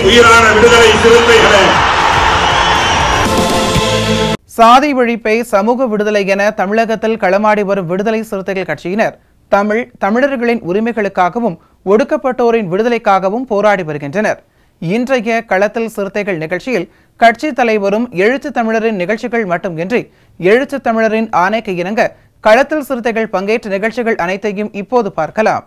உயிரான விடுதலை சிறுத்தைகளே சாதி ஒழிப்பை சமூக விடுதலை என தமிழகத்தில் களமாடி வரும் விடுதலை சிறுத்தைகள் கட்சியினர் தமிழ் தமிழர்களின் உரிமைகளுக்காகவும் ஒடுக்கப்பட்டோரின் விடுதலைக்காகவும் போராடி வருகின்றனர் இன்றைய களத்தில் சிறுத்தைகள் நிகழ்ச்சியில் கட்சி தலைவரும் எழுத்து தமிழரின் நிகழ்ச்சிகள் மட்டுமின்றி எழுத்து தமிழரின் ஆணைக்கு இணங்க களத்தில் சிறுத்தைகள் பங்கேற்ற நிகழ்ச்சிகள் அனைத்தையும் இப்போது பார்க்கலாம்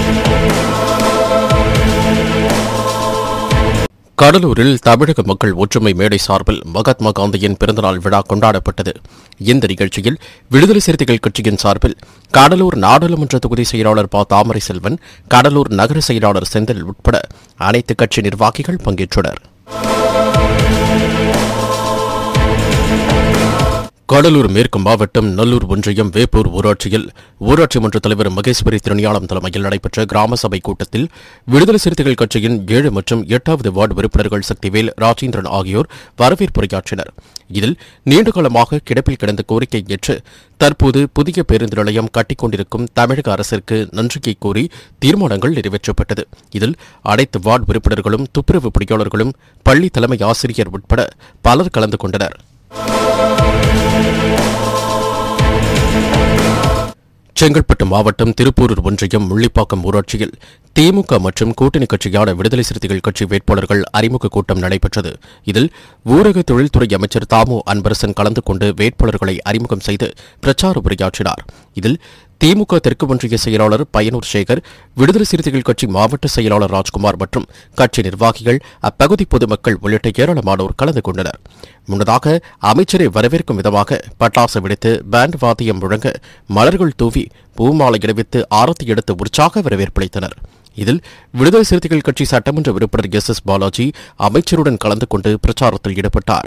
கடலூரில் தமிழக மக்கள் ஒற்றுமை மேடை சார்பில் மகாத்மா காந்தியின் பிறந்தநாள் விழா கொண்டாடப்பட்டது இந்த நிகழ்ச்சியில் விடுதலை சிறுத்தைகள் கட்சியின் சார்பில் கடலூர் நாடாளுமன்ற தொகுதி செயலாளர் ப தாமரை செல்வன் கடலூர் நகர செயலாளர் செந்தில் உட்பட அனைத்து கட்சி நிர்வாகிகள் பங்கேற்றனர் கடலூர் மேற்கு மாவட்டம் நல்லூர் ஒன்றியம் வேப்பூர் ஊராட்சியில் ஊராட்சி மன்ற தலைவர் மகேஸ்வரி திருநியாளம் தலைமையில் நடைபெற்ற கிராம சபை கூட்டத்தில் விடுதலை சிறுத்தைகள் கட்சியின் ஏழு மற்றும் எட்டாவது வார்டு உறுப்பினர்கள் சக்திவேல் ராஜேந்திரன் ஆகியோர் வரவேற்புரையாற்றினர் இதில் நீண்டகாலமாக கிடப்பில் கிடந்த கோரிக்கை ஏற்று தற்போது புதிய பேருந்து நிலையம் கட்டிக்கொண்டிருக்கும் தமிழக அரசிற்கு நன்றியை கூறி தீர்மானங்கள் நிறைவேற்றப்பட்டது இதில் அனைத்து வார்டு உறுப்பினர்களும் துப்புரவு பணியாளர்களும் பள்ளி தலைமை ஆசிரியர் உட்பட பலர் கலந்து கொண்டனர் செங்கல்பட்டு மாவட்டம் திருப்பூரூர் ஒன்றியம் முள்ளிப்பாக்கம் ஊராட்சியில் திமுக மற்றும் கூட்டணி கட்சியான விடுதலை சிறுத்தைகள் கட்சி வேட்பாளர்கள் அறிமுக கூட்டம் நடைபெற்றது இதில் ஊரக தொழில்துறை அமைச்சர் தாமு அன்பரசன் கலந்து கொண்டு வேட்பாளர்களை அறிமுகம் செய்து பிரச்சார உரையாற்றினார் இதில் திமுக தெற்கு ஒன்றிய செயலாளர் பயனூர் சேகர் விடுதலை சிறுத்தைகள் கட்சி மாவட்ட செயலாளர் ராஜ்குமார் மற்றும் கட்சி நிர்வாகிகள் அப்பகுதி பொதுமக்கள் உள்ளிட்ட ஏராளமானோர் கலந்து கொண்டனர் முன்னதாக அமைச்சரை வரவேற்கும் விதமாக பட்டாசு வெடித்து பேண்ட் வாத்தியம் முழங்க மலர்கள் தூவி பூமாலை அணிவித்து ஆரத்தி எடுத்து உற்சாக வரவேற்பளித்தனர் இதில் விடுதலை சிறுத்தைகள் கட்சி சட்டமன்ற உறுப்பினர் எஸ் எஸ் பாலாஜி அமைச்சருடன் கலந்து கொண்டு பிரச்சாரத்தில் ஈடுபட்டார்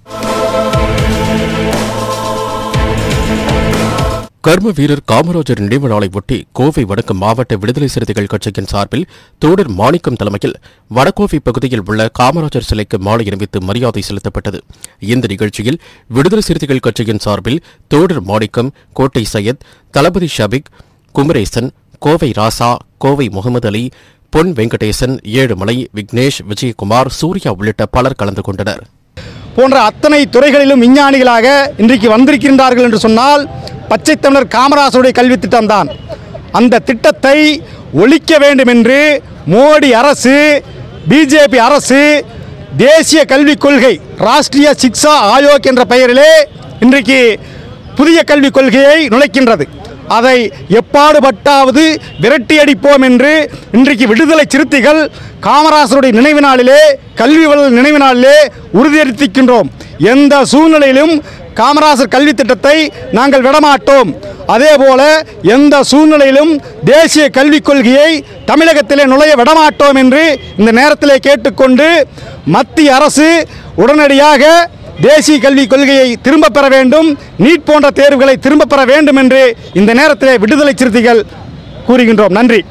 கர்ம வீரர் காமராஜர் நினைவு நாளை ஒட்டி கோவை வடக்கு மாவட்ட விடுதலை சிறுத்தைகள் கட்சியின் சார்பில் தோடர் மாணிக்கம் தலைமையில் வடகோவை பகுதியில் உள்ள காமராஜர் சிலைக்கு மாலை அணிவித்து மரியாதை செலுத்தப்பட்டது இந்த நிகழ்ச்சியில் விடுதலை சிறுத்தைகள் கட்சியின் சார்பில் தோடர் மாணிக்கம் கோட்டை சையத் தளபதி ஷபிக் குமரேசன் கோவை ராசா கோவை முகமது அலி பொன் வெங்கடேசன் ஏழுமலை விக்னேஷ் விஜயகுமார் சூர்யா உள்ளிட்ட பலர் கலந்து கொண்டனர் போன்ற அத்தனை துறைகளிலும் விஞ்ஞானிகளாக இன்றைக்கு வந்திருக்கின்றார்கள் என்று சொன்னால் பச்சை தமிழர் காமராசருடைய கல்வி திட்டம்தான் அந்த திட்டத்தை ஒழிக்க வேண்டும் என்று மோடி அரசு பிஜேபி அரசு தேசிய கல்விக் கொள்கை ராஷ்டிரிய சிக்ஷா ஆயோக் என்ற பெயரிலே இன்றைக்கு புதிய கல்விக் கொள்கையை நுழைக்கின்றது அதை எப்பாடுபட்டாவது விரட்டி அடிப்போம் என்று இன்றைக்கு விடுதலை சிறுத்தைகள் காமராசருடைய நினைவு நாளிலே கல்வி வளர் நினைவு நாளிலே உறுதியளித்திருக்கின்றோம் எந்த சூழ்நிலையிலும் காமராசர் கல்வி திட்டத்தை நாங்கள் விடமாட்டோம் அதேபோல எந்த சூழ்நிலையிலும் தேசிய கல்விக் கொள்கையை தமிழகத்திலே நுழைய விடமாட்டோம் என்று இந்த நேரத்திலே கேட்டுக்கொண்டு மத்திய அரசு உடனடியாக தேசிய கல்விக் கொள்கையை திரும்பப் பெற வேண்டும் நீட் போன்ற தேர்வுகளை திரும்பப் பெற வேண்டும் என்று இந்த நேரத்திலே விடுதலை சிறுத்தைகள் கூறுகின்றோம் நன்றி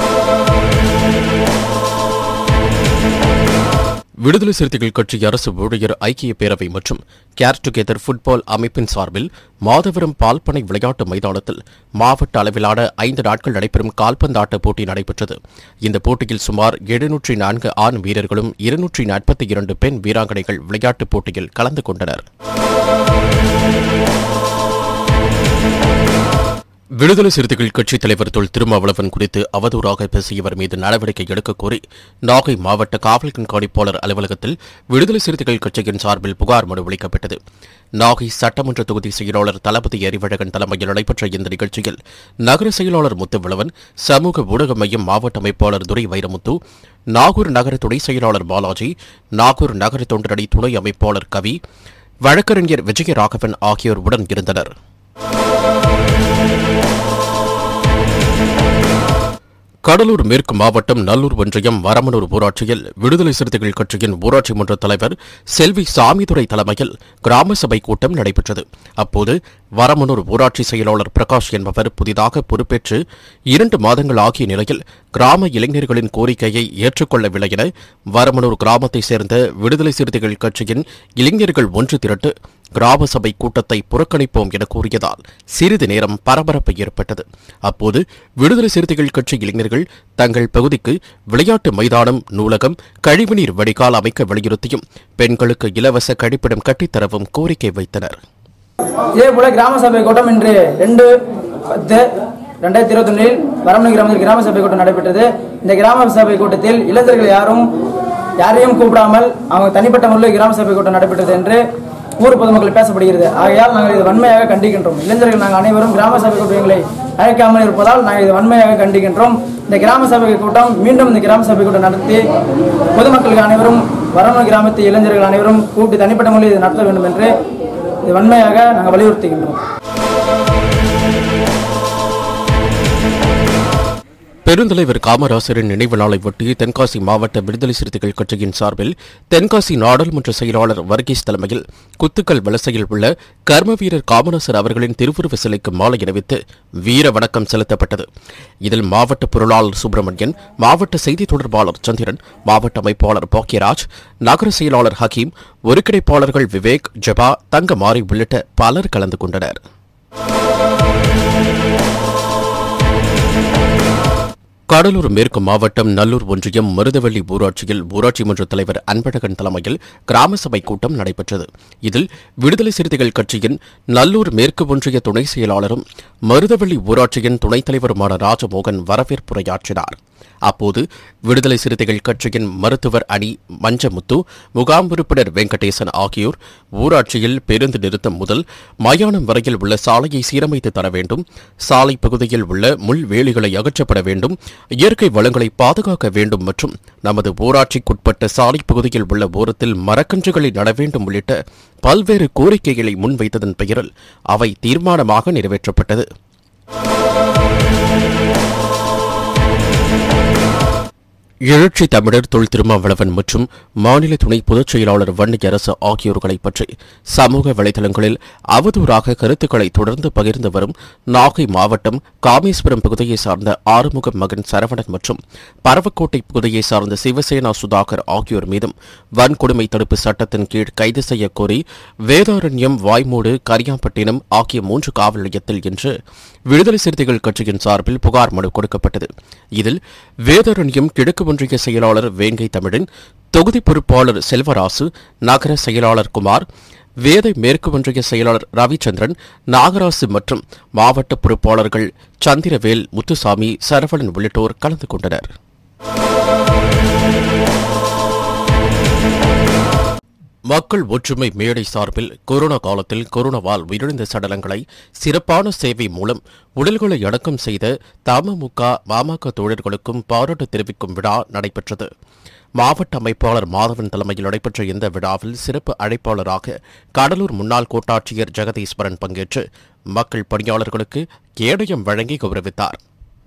விடுதலை சிறுத்தைகள் கட்சி அரசு ஊழியர் ஐக்கிய பேரவை மற்றும் கேர் டுகெதர் ஃபுட்பால் அமைப்பின் சார்பில் மாதவரம் பால்பனை விளையாட்டு மைதானத்தில் மாவட்ட அளவிலான ஐந்து நாட்கள் நடைபெறும் கால்பந்தாட்ட போட்டி நடைபெற்றது இந்த போட்டியில் சுமார் எழுநூற்றி நான்கு ஆண் வீரர்களும் இருநூற்றி நாற்பத்தி இரண்டு பெண் வீராங்கனைகள் விளையாட்டுப் போட்டியில் கலந்து கொண்டனர் விடுதலை சிறுத்தைகள் கட்சித் தலைவர் தொல் திருமாவளவன் குறித்து அவதூறாக பேசியவர் மீது நடவடிக்கை எடுக்கக் கோரி நாகை மாவட்ட காவல் கண்காணிப்பாளர் அலுவலகத்தில் விடுதலை சிறுத்தைகள் கட்சியின் சார்பில் புகார் மனு அளிக்கப்பட்டது நாகை சட்டமன்ற தொகுதி செயலாளர் தளபதி அறிவழகன் தலைமையில் நடைபெற்ற இந்த நிகழ்ச்சியில் நகர செயலாளர் முத்துவிளவன் சமூக ஊடக மையம் மாவட்ட அமைப்பாளர் துரை வைரமுத்து நாகூர் நகர துணை செயலாளர் பாலாஜி நாகூர் நகர தொண்டரணி துணை அமைப்பாளர் கவி வழக்கறிஞர் விஜயராகவன் ஆகியோர் உடன் இருந்தனர் கடலூர் மேற்கு மாவட்டம் நல்லூர் ஒன்றியம் வரமனூர் ஊராட்சியில் விடுதலை சிறுத்தைகள் கட்சியின் ஊராட்சி மன்ற தலைவர் செல்வி சாமிதுரை தலைமையில் கிராம சபை கூட்டம் நடைபெற்றது அப்போது வரமனூர் ஊராட்சி செயலாளர் பிரகாஷ் என்பவர் புதிதாக பொறுப்பேற்று இரண்டு மாதங்கள் ஆகிய நிலையில் கிராம இளைஞர்களின் கோரிக்கையை ஏற்றுக்கொள்ளவில்லை என வரமனூர் கிராமத்தைச் சேர்ந்த விடுதலை சிறுத்தைகள் கட்சியின் இளைஞர்கள் ஒன்று திரட்டு கிராம சபை கூட்டத்தை புறக்கணிப்போம் என கூறியதால் சிறிது நேரம் பரபரப்பு ஏற்பட்டது அப்போது விடுதலை சிறுத்தைகள் கட்சி இளைஞர்கள் தங்கள் பகுதிக்கு விளையாட்டு மைதானம் நூலகம் கழிவுநீர் வடிகால் அமைக்க வலியுறுத்தியும் பெண்களுக்கு இலவச கழிப்பிடம் கட்டித்தரவும் கோரிக்கை வைத்தனர் இதே போல கிராம சபை கூட்டம் இன்று ரெண்டு பத்து ரெண்டாயிரத்தி இருபத்தி ஒன்றில் வரமணி கிராமத்தில் கிராம சபை கூட்டம் நடைபெற்றது இந்த கிராம சபை கூட்டத்தில் இளைஞர்கள் யாரும் யாரையும் கூப்பிடாமல் அவங்க தனிப்பட்ட முறையில் கிராம சபை கூட்டம் நடைபெற்றது என்று ஊர் பொதுமக்கள் பேசப்படுகிறது ஆகையால் நாங்கள் இது வன்மையாக கண்டிக்கின்றோம் இளைஞர்கள் நாங்கள் அனைவரும் கிராம சபை கூட்டங்களை அழைக்காமல் இருப்பதால் நாங்கள் இது வன்மையாக கண்டிக்கின்றோம் இந்த கிராம சபை கூட்டம் மீண்டும் இந்த கிராம சபை கூட்டம் நடத்தி பொதுமக்களுக்கு அனைவரும் வரமணி கிராமத்து இளைஞர்கள் அனைவரும் கூட்டி தனிப்பட்ட முறையில் இது நடத்த வேண்டும் என்று இது வன்மையாக நாங்கள் வலியுறுத்துகின்றோம் பெருந்தலைவர் காமராசரின் நினைவு நாளை ஒட்டி தென்காசி மாவட்ட விடுதலை சிறுத்தைகள் கட்சியின் சார்பில் தென்காசி நாடாளுமன்ற செயலாளர் வர்கீஸ் தலைமையில் குத்துக்கல் வலசையில் உள்ள கர்ம வீரர் காமராசர் அவர்களின் திருவுருவ சிலைக்கு மாலை அணிவித்து வீர வணக்கம் செலுத்தப்பட்டது இதில் மாவட்ட பொருளாளர் சுப்பிரமணியன் மாவட்ட செய்தி தொடர்பாளர் சந்திரன் மாவட்ட அமைப்பாளர் பாக்கியராஜ் நகர செயலாளர் ஹக்கீம் ஒருங்கிணைப்பாளர்கள் விவேக் ஜபா தங்கமாரி உள்ளிட்ட பலர் கலந்து கொண்டனர் கடலூர் மேற்கு மாவட்டம் நல்லூர் ஒன்றியம் மருதவள்ளி ஊராட்சியில் ஊராட்சி மன்ற தலைவர் அன்பழகன் தலைமையில் கிராம சபை கூட்டம் நடைபெற்றது இதில் விடுதலை சிறுத்தைகள் கட்சியின் நல்லூர் மேற்கு ஒன்றிய துணை செயலாளரும் மருதவள்ளி ஊராட்சியின் துணைத் தலைவருமான ராஜமோகன் வரவேற்புரையாற்றினார் அப்போது விடுதலை சிறுத்தைகள் கட்சியின் மருத்துவர் அணி மஞ்சமுத்து முகாம் உறுப்பினர் வெங்கடேசன் ஆகியோர் ஊராட்சியில் பேருந்து நிறுத்தம் முதல் மயானம் வரையில் உள்ள சாலையை சீரமைத்து தர வேண்டும் சாலை பகுதியில் உள்ள முள் வேலிகளை அகற்றப்பட வேண்டும் இயற்கை வளங்களை பாதுகாக்க வேண்டும் மற்றும் நமது ஊராட்சிக்குட்பட்ட சாலை பகுதியில் உள்ள ஓரத்தில் மரக்கன்றுகளை நட வேண்டும் உள்ளிட்ட பல்வேறு கோரிக்கைகளை முன்வைத்ததன் பெயரில் அவை தீர்மானமாக நிறைவேற்றப்பட்டது எழுச்சி தமிழர் தொல் திருமாவளவன் மற்றும் மாநில துணை பொதுச் செயலாளர் வன்னியரசு ஆகியோர்களை பற்றி சமூக வலைதளங்களில் அவதூறாக கருத்துக்களை தொடர்ந்து பகிர்ந்து வரும் நாகை மாவட்டம் காமேஸ்வரம் பகுதியை சார்ந்த ஆறுமுக மகன் சரவணன் மற்றும் பரவக்கோட்டை பகுதியை சார்ந்த சிவசேனா சுதாகர் ஆகியோர் மீதும் வன்கொடுமை தடுப்பு சட்டத்தின் கீழ் கைது செய்ய கோரி வேதாரண்யம் வாய்மூடு கரியாம்பட்டினம் ஆகிய மூன்று காவல் நிலையத்தில் இன்று விடுதலை சிறுத்தைகள் கட்சியின் சார்பில் புகார் மனு கொடுக்கப்பட்டது இதில் வேதாரண்யம் கிழக்கு ஒன்றிய செயலாளர் வேங்கை தமிழன் தொகுதி பொறுப்பாளர் செல்வராசு நகர செயலாளர் குமார் வேதை மேற்கு ஒன்றிய செயலாளர் ரவிச்சந்திரன் நாகராசு மற்றும் மாவட்ட பொறுப்பாளர்கள் சந்திரவேல் முத்துசாமி சரவணன் உள்ளிட்டோர் கலந்து கொண்டனர் மக்கள் ஒற்றுமை மேடை சார்பில் கொரோனா காலத்தில் கொரோனாவால் உயிரிழந்த சடலங்களை சிறப்பான சேவை மூலம் உடல்களை அடக்கம் செய்த தமமுக மாமக தோழர்களுக்கும் பாராட்டு தெரிவிக்கும் விழா நடைபெற்றது மாவட்ட அமைப்பாளர் மாதவன் தலைமையில் நடைபெற்ற இந்த விழாவில் சிறப்பு அழைப்பாளராக கடலூர் முன்னாள் கோட்டாட்சியர் ஜெகதீஸ்வரன் பங்கேற்று மக்கள் பணியாளர்களுக்கு கேடயம் வழங்கி கௌரவித்தார்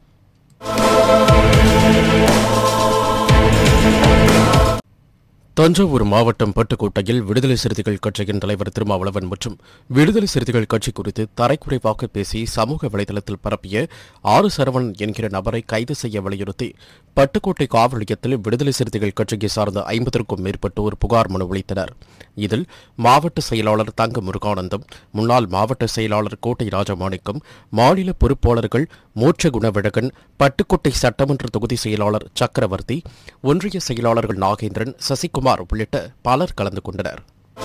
தஞ்சாவூர் மாவட்டம் பட்டுக்கோட்டையில் விடுதலை சிறுத்தைகள் கட்சியின் தலைவர் திருமாவளவன் மற்றும் விடுதலை சிறுத்தைகள் கட்சி குறித்து தரைக்குறைவாக பேசி சமூக வலைதளத்தில் பரப்பிய ஆறு சரவணன் என்கிற நபரை கைது செய்ய வலியுறுத்தி பட்டுக்கோட்டை காவல் நிலையத்தில் விடுதலை சிறுத்தைகள் கட்சியை சார்ந்த ஐம்பதற்கும் மேற்பட்டோர் புகார் மனு அளித்தனர் இதில் மாவட்ட செயலாளர் தங்க முருகானந்தம் முன்னாள் மாவட்ட செயலாளர் கோட்டை ராஜமாணிக்கம் மாநில பொறுப்பாளர்கள் மோட்ச குணவிழகன் பட்டுக்கோட்டை சட்டமன்ற தொகுதி செயலாளர் சக்கரவர்த்தி ஒன்றிய செயலாளர்கள் நாகேந்திரன் சசிகுமார் உள்ளிட்ட பலர் கலந்து கொண்டனர்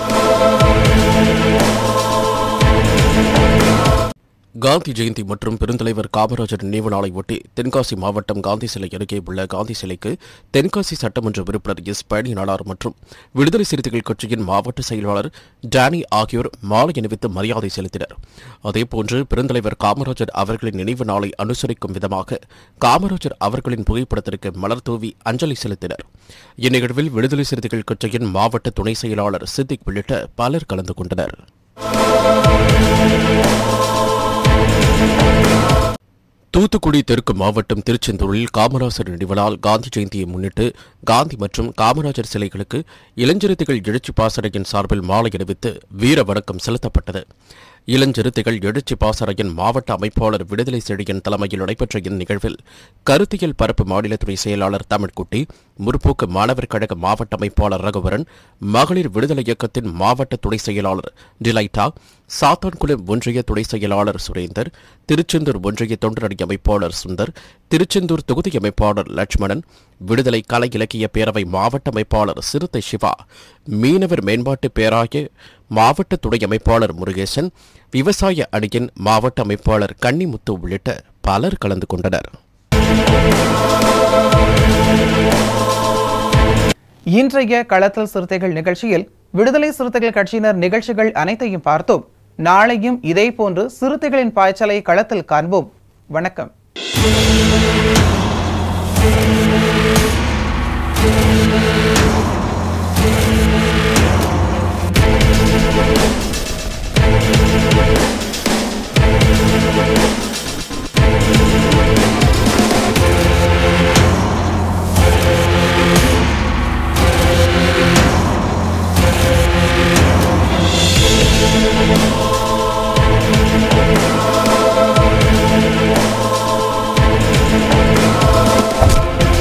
காந்தி ஜெயந்தி மற்றும் பெருந்தலைவர் காமராஜர் நினைவு நாளை ஒட்டி தென்காசி மாவட்டம் காந்தி சிலை அருகே உள்ள காந்தி சிலைக்கு தென்காசி சட்டமன்ற உறுப்பினர் எஸ் பழனி நாடார் மற்றும் விடுதலை சிறுத்தைகள் கட்சியின் மாவட்ட செயலாளர் டானி ஆகியோர் மாலை அணிவித்து மரியாதை செலுத்தினர் அதேபோன்று பெருந்தலைவர் காமராஜர் அவர்களின் நினைவு நாளை அனுசரிக்கும் விதமாக காமராஜர் அவர்களின் புகைப்படத்திற்கு மலர் தூவி அஞ்சலி செலுத்தினர் இந்நிகழ்வில் விடுதலை சிறுத்தைகள் கட்சியின் மாவட்ட துணை செயலாளர் சித்திக் உள்ளிட்ட பலர் கலந்து கொண்டனர் தூத்துக்குடி தெற்கு மாவட்டம் திருச்செந்தூரில் காமராஜர் நினைவினால் காந்தி ஜெயந்தியை முன்னிட்டு காந்தி மற்றும் காமராஜர் சிலைகளுக்கு இளஞ்சிறுத்தைகள் எழுச்சி பாசறையின் சார்பில் மாலை அணிவித்து வீர வணக்கம் செலுத்தப்பட்டது இளஞ்சிறுத்தைகள் எழுச்சி பாசறையின் மாவட்ட அமைப்பாளர் விடுதலை செழியன் தலைமையில் நடைபெற்ற இந்நிகழ்வில் கருத்தியல் பரப்பு மாநிலத்துறை செயலாளர் தமிழ்குட்டி முற்போக்கு மாணவர் கழக மாவட்ட அமைப்பாளர் ரகுவரன் மகளிர் விடுதலை இயக்கத்தின் மாவட்ட துணை செயலாளர் டிலைட்டா சாத்தான்குளம் ஒன்றிய துணை செயலாளர் சுரேந்தர் திருச்செந்தூர் ஒன்றிய தொண்டரணி அமைப்பாளர் சுந்தர் திருச்செந்தூர் தொகுதி அமைப்பாளர் லட்சுமணன் விடுதலை கலை இலக்கிய பேரவை மாவட்ட அமைப்பாளர் சிறுத்தை சிவா மீனவர் மேம்பாட்டு பேராய மாவட்ட துணை அமைப்பாளர் முருகேசன் விவசாய அணியின் மாவட்ட அமைப்பாளர் கன்னிமுத்து உள்ளிட்ட பலர் கலந்து கொண்டனர் இன்றைய களத்தல் சிறுத்தைகள் நிகழ்ச்சியில் விடுதலை சிறுத்தைகள் கட்சியினர் நிகழ்ச்சிகள் அனைத்தையும் பார்த்தோம் நாளையும் இதேபோன்று சிறுத்தைகளின் பாய்ச்சலை களத்தில் காண்போம் வணக்கம்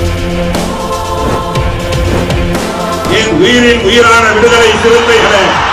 என் உயிரின் உயிரான விடுதலை சிறுத்தைகளே